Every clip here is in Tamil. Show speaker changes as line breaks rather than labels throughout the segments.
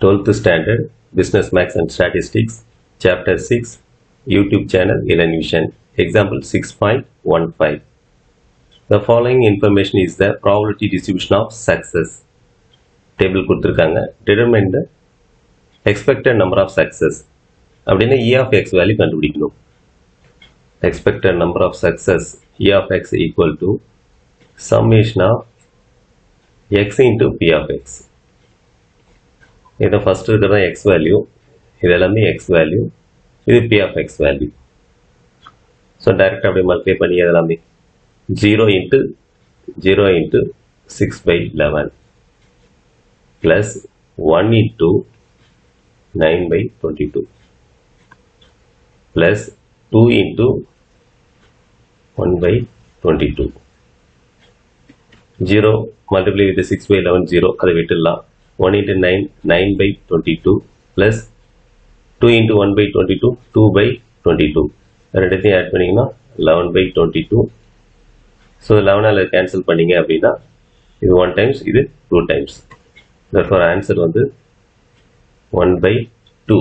12th Standard Business Maths and Statistics Chapter 6 YouTube channel Illusion Example 6.15 The following information is the probability distribution of success table கொடுத்துருக்காங்க determine the expected number of success அப்படின்னா e of x வேல்யூ கண்டுபிடிக்கணும் expected number of success e of x equal to summation of x into p of x இதை ஃபர்ஸ்ட் இருக்கிறது எக்ஸ் வேல்யூ இது எல்லாமே எக்ஸ் வேல்யூ இது P of X value so டைரெக்டாக அப்படியே மல்டிப்ளை பண்ணி அது எல்லாமே zero into zero into six by eleven plus one into nine by twenty two plus two into one by twenty two zero multiply with six by eleven zero அதை விட்டுடலாம் one into nine nine by twenty two plus two into one by twenty two two by twenty two ரெண்டுத்தையும் ஆட் பண்ணிங்கன்னா eleven by twenty two so லெவனால் கேன்சல் பண்ணீங்க அப்படின்னா இது ஒன் டைம்ஸ் இது டூ டைம்ஸ் தர்ஃபார் ஆன்சர் வந்து ஒன் பை டூ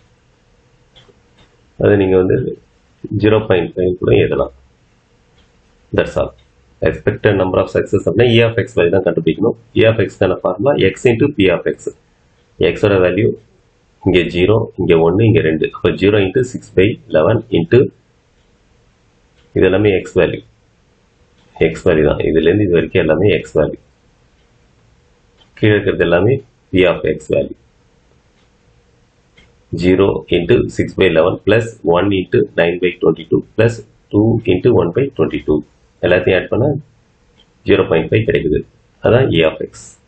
அது நீங்கள் வந்து ஜீரோ பாயிண்ட் ஃபைவ் கூட எழுதலாம் that's all expected number of success அப்படின்னா இ ஆஃப் எக்ஸ் வேல்யூ தான் கண்டுபிடிக்கணும் இ ஆஃப் எக்ஸ்க்கான formula X into P of X எக்ஸோட வேல்யூ இங்கே ஜீரோ இங்கே ஒன்று இங்கே ரெண்டு அப்போ zero into six by eleven into இது எல்லாமே எக்ஸ் வேல்யூ எக்ஸ் வேல்யூ தான் இதுலேருந்து இது வரைக்கும் எல்லாமே எக்ஸ் வேல்யூ கீழே இருக்கிறது எல்லாமே P of X value zero into six by eleven plus one into nine by twenty two plus two into one by twenty two எல்லாத்தையும் ஆட் பண்ணால் ஜீரோ பாயிண்ட் ஃபைவ் கிடைக்குது அதான் இ ஆஃப் எக்ஸ்